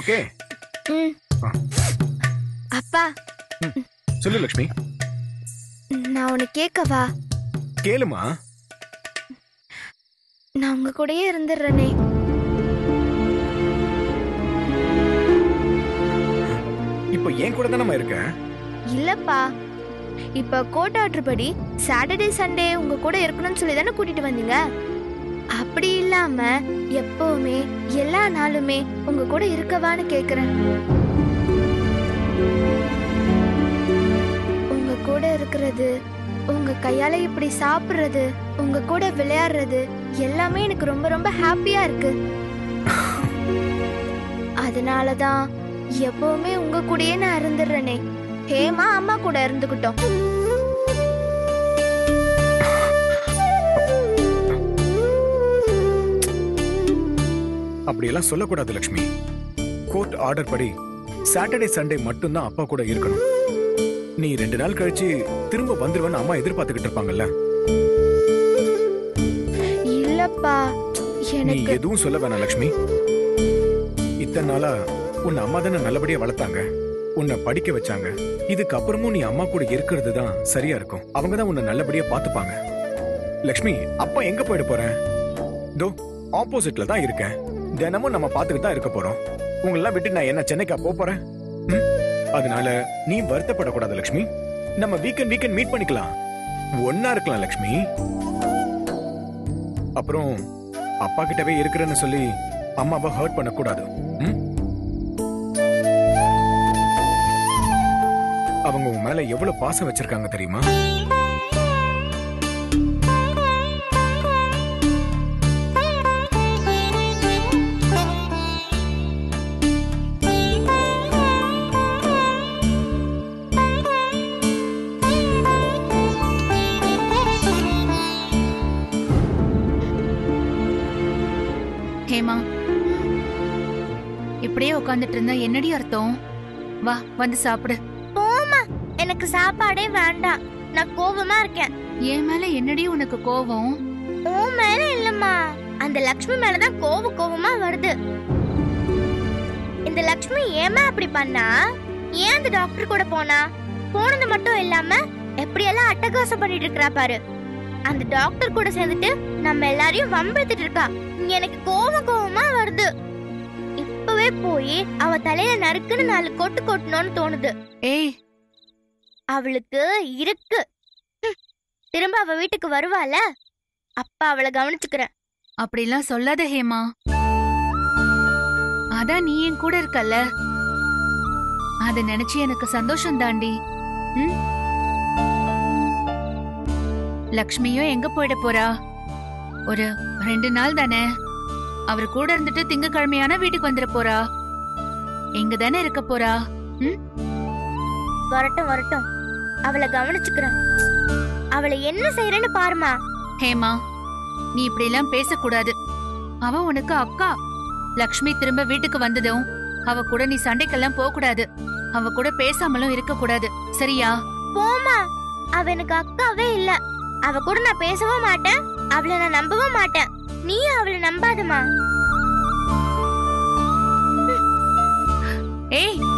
Okay ம் ஆ. அப்பா சொல்லு லக்ஷ்மி நான் உன்னை கேட்கவா கேளுமா நான் உங்க கூடயே இருந்துடுறேனே இப்போ என் கூட தானே இருக்க இல்லப்பா இப்ப கோர்ட் ஆர்டர் படி சாட்டர்டே சண்டே உங்க கூட இருக்கணும்னு சொல்லி தானே கூட்டிட்டு வந்தீங்க அப்படி இல்லாம எப்பவுமே எல்லா நாளுமே உங்க கூட இருக்கவான்னு கேக்குறேன் உங்க கூட இருக்கிறது உங்க கையால இப்படி சாப்பிடுறது உங்க கூட விளையாடுறது எல்லாமே எனக்கு ரொம்ப ரொம்ப ஹாப்பியா இருக்கு அதனாலதான் எப்பவுமே உங்க கூடயே நான் இருந்துடுறேனே ஹேமா அம்மா கூட இருந்துகிட்டோம் அப்படியெல்லாம் சொல்லக்கூடாது லக்ஷ்மி கோர்ட் ஆர்டர் படி சாட்டர்டே சண்டே மட்டும்தான் அப்பா கூட இருக்கணும் நீ ரெண்டு நாள் கழிச்சு திரும்ப வந்துருவேன்னு அம்மா எதிர்பார்த்துக்கிட்டு இருப்பாங்கல்ல இல்லப்பா நீ எனக்கு எதுவும் சொல்ல வேணாம் லக்ஷ்மி இத்தனை நாளா உன்னை அம்மா தானே நல்லபடியா வளர்த்தாங்க உன்னை படிக்க வச்சாங்க இதுக்கு அப்புறமும் நீ அம்மா கூட இருக்கிறது தான் சரியா இருக்கும் அவங்க தான் உன்னை நல்லபடியா பாத்துப்பாங்க லக்ஷ்மி அப்பா எங்க போயிட போறேன் தோ ஆப்போசிட்ல தான் இருக்கேன் தினமும் நம்ம பாத்துக்கிட்டு தான் இருக்க போறோம் உங்களெல்லாம் விட்டு நான் என்ன சென்னைக்கா போப் போறேன் ம்? அதனால நீ வருத்தப்படக்கூடாது லக்ஷ்மி நம்ம வீக்கெண்ட் வீக்கெண்ட் மீட் பண்ணிக்கலாம் ஒன்னா இருக்கலாம் லக்ஷ்மி அப்புறம் அப்பா கிட்டவே இருக்கிறேன்னு சொல்லி அம்மாவை ஹர்ட் பண்ணக்கூடாது ம்? அவங்க உன் மேல எவ்வளவு பாசம் வச்சிருக்காங்க தெரியுமா ஹேமா இப்படியே உட்காந்துட்டு இருந்தா என்னடி அர்த்தம் வா வந்து சாப்பிடு போமா எனக்கு சாப்பாடே வேண்டாம் நான் கோபமா இருக்கேன் என் மேல என்னடி உனக்கு கோவம் உன் மேல இல்லம்மா அந்த லக்ஷ்மி மேலதான் கோவ கோவமா வருது இந்த லக்ஷ்மி ஏமா அப்படி பண்ணா ஏன் அந்த டாக்டர் கூட போனா போனது மட்டும் இல்லாம எப்படியெல்லாம் அட்டகாசம் பண்ணிட்டு இருக்கா பாரு அந்த டாக்டர் கூட சேர்ந்துட்டு நம்ம எல்லாரையும் வம்பிழுத்துட்டு இருக்கா எனக்கு கோவம் கோவமா வருது இப்பவே போய் அவ தலையில நறுக்குன்னு நாலு கொட்டு கொட்டணும்னு தோணுது ஏய் அவளுக்கு இருக்கு ஹம். திரும்ப அவ வீட்டுக்கு வருவால அப்பா அவளை கவனிச்சுக்கிறேன் அப்படிலாம் சொல்லாத ஹேமா அதான் நீ என் கூட இருக்கல்ல அத நினைச்சு எனக்கு சந்தோஷம் தாண்டி ம்? லக்ஷ்மியும் எங்க போயிட போறா ஒரு ரெண்டு நாள் தானே அவர் கூட இருந்துட்டு திங்கக்கிழமையான வீட்டுக்கு வந்துட போறா எங்க தானே இருக்க போறா வரட்டும் வரட்டும் அவளை கவனிச்சுக்கிறேன் அவளை என்ன செய்யறேன்னு பாருமா ஹேமா நீ இப்படி எல்லாம் பேசக்கூடாது அவ உனக்கு அக்கா லக்ஷ்மி திரும்ப வீட்டுக்கு வந்ததும் அவ கூட நீ சண்டைக்கெல்லாம் போக கூடாது அவ கூட பேசாமலும் இருக்க கூடாது சரியா போமா அவ எனக்கு அக்காவே இல்ல அவ கூட நான் பேசவும் மாட்டேன் அவளை நான் நம்பவும் மாட்டேன் நீ அவளை நம்பாதமா ஏய்